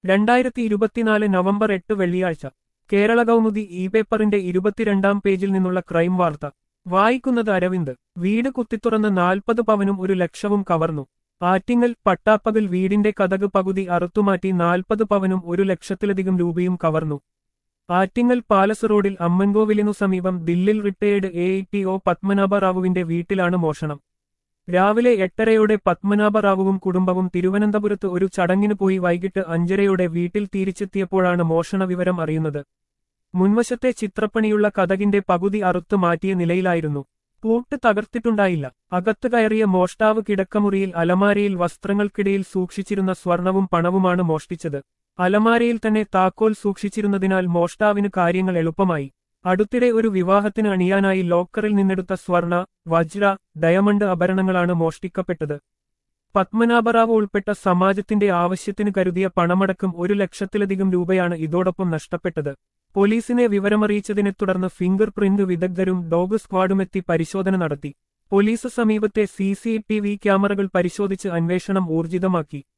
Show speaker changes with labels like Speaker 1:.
Speaker 1: രണ്ടായിരത്തി ഇരുപത്തിനാല് നവംബർ എട്ട് വെള്ളിയാഴ്ച കേരള കൗമുദി ഇ പേപ്പറിന്റെ ഇരുപത്തിരണ്ടാം പേജിൽ നിന്നുള്ള ക്രൈം വാർത്ത വായിക്കുന്നത് അരവിന്ദ് വീട് കുത്തിത്തുറന്ന് നാൽപ്പത് പവനും ഒരു ലക്ഷവും കവർന്നു ആറ്റിങ്ങൽ പട്ടാപ്പകൽ വീടിന്റെ കഥക് പകുതി അറുത്തുമാറ്റി നാൽപ്പത് പവനും ഒരു ലക്ഷത്തിലധികം രൂപയും കവർന്നു ആറ്റിങ്ങൽ പാലസ് റോഡിൽ അമ്മൻകോവിലിനു സമീപം ദില്ലിൽ retired A T O Padmanabha റാവുവിന്റെ വീട്ടിലാണ് മോഷണം രാവിലെ എട്ടരയോടെ പത്മനാഭ റാവുവും കുടുംബവും തിരുവനന്തപുരത്ത് ഒരു ചടങ്ങിന് പോയി വൈകിട്ട് അഞ്ചരയോടെ വീട്ടിൽ തിരിച്ചെത്തിയപ്പോഴാണ് മോഷണ വിവരം അറിയുന്നത് മുൻവശത്തെ ചിത്രപ്പണിയുള്ള കഥകിന്റെ പകുതി അറുത്ത് മാറ്റിയ നിലയിലായിരുന്നു പൂട്ട് തകർത്തിട്ടുണ്ടായില്ല അകത്ത് കയറിയ മോഷ്ടാവ് കിടക്കമുറിയിൽ അലമാരയിൽ വസ്ത്രങ്ങൾക്കിടയിൽ സൂക്ഷിച്ചിരുന്ന സ്വർണവും പണവുമാണ് മോഷ്ടിച്ചത് അലമാരയിൽ തന്നെ താക്കോൽ സൂക്ഷിച്ചിരുന്നതിനാൽ മോഷ്ടാവിന് കാര്യങ്ങൾ എളുപ്പമായി അടുത്തിടെ ഒരു വിവാഹത്തിന് അണിയാനായി ലോക്കറിൽ നിന്നെടുത്ത സ്വർണ വജ്ര ഡയമണ്ട് ആഭരണങ്ങളാണ് മോഷ്ടിക്കപ്പെട്ടത് പത്മനാഭറാവു ഉൾപ്പെട്ട സമാജത്തിന്റെ ആവശ്യത്തിന് കരുതിയ പണമടക്കം ഒരു ലക്ഷത്തിലധികം രൂപയാണ് ഇതോടൊപ്പം നഷ്ടപ്പെട്ടത് പോലീസിനെ വിവരമറിയിച്ചതിനെ തുടർന്ന് ഫിംഗർ പ്രിന്റ് വിദഗ്ധരും ഡോഗ് സ്ക്വാഡുമെത്തി പരിശോധന നടത്തി പോലീസ് സമീപത്തെ സി ക്യാമറകൾ പരിശോധിച്ച് അന്വേഷണം ഊർജിതമാക്കി